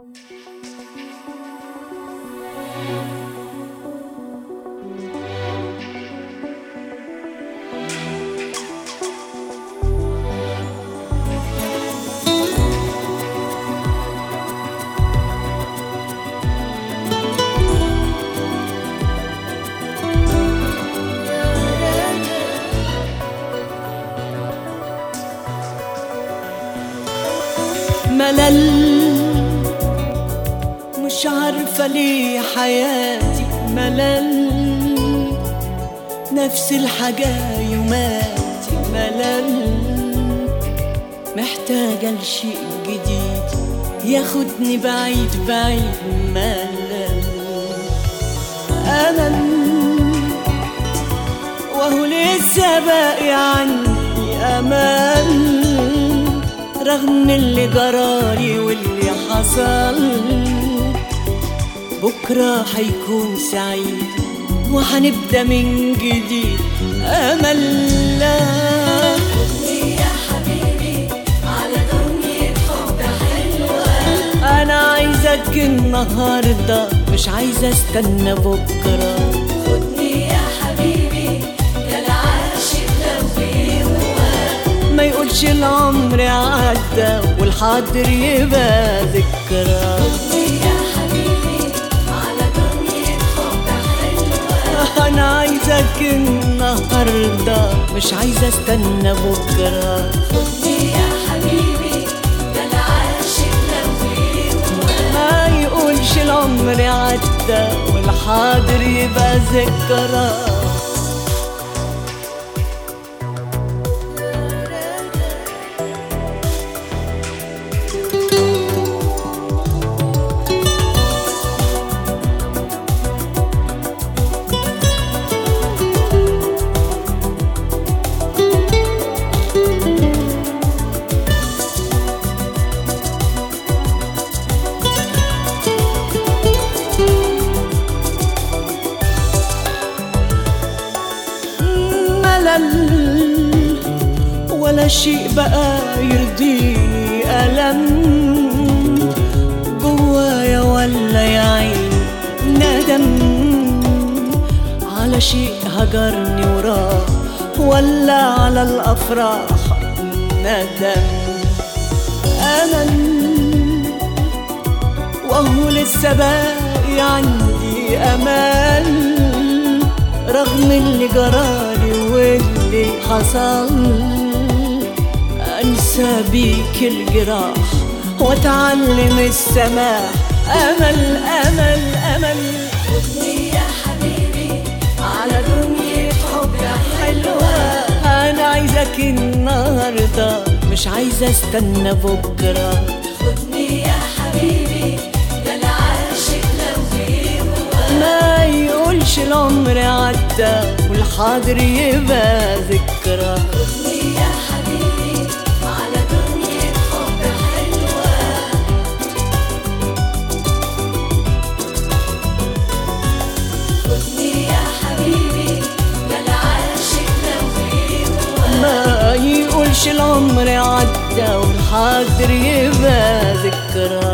ملل مش عارفة ليه حياتي ملل نفس الحاجة يوماتي ملل محتاجة لشيء جديد ياخدني بعيد بعيد ملل أمل وهو لسه باقي عندي أمل رغم اللي جرالي واللي حصل بكرة هيكون سعيد وهنبدأ من جديد أمل لا يا حبيبي على دنيا حب حلوة أنا عايزك النهاردة مش عايزة استنى بكرة خدني يا حبيبي ده العاشق لو بيهوى ما يقولش العمر عدى والحاضر يبقى ذكرى خدني يا حبيبي على دنيا حب حلوة أنا عايزك النهاردة مش عايزة استنى بكرة خدني يا حبيبي ده العاشق لو بيهوى ما يقولش العمر عدى والحاضر يبقى ذكرى ملل ولا شيء بقى يرضيني ألم جوايا ولا يا عين ندم على شيء هجرني وراه ولا على الأفراح ندم أمل وهو لسه باقي عندي امل رغم اللي جرالي واللي حصل انسى بيك الجراح واتعلم السماح امل امل امل خدني يا حبيبي على دنيا حب حلوة انا عايزك النهارده مش عايزه استنى بكره خدني يا حبيبي ده العاشق لو بيهوى ما يقولش العمر عدى والحاضر يبقى ذكرى خدني يا حبيبي على دنيا حب حلوة خدني يا حبيبي ده العاشق لو بيهوى ما يقولش العمر عدى والحاضر يبقى ذكرى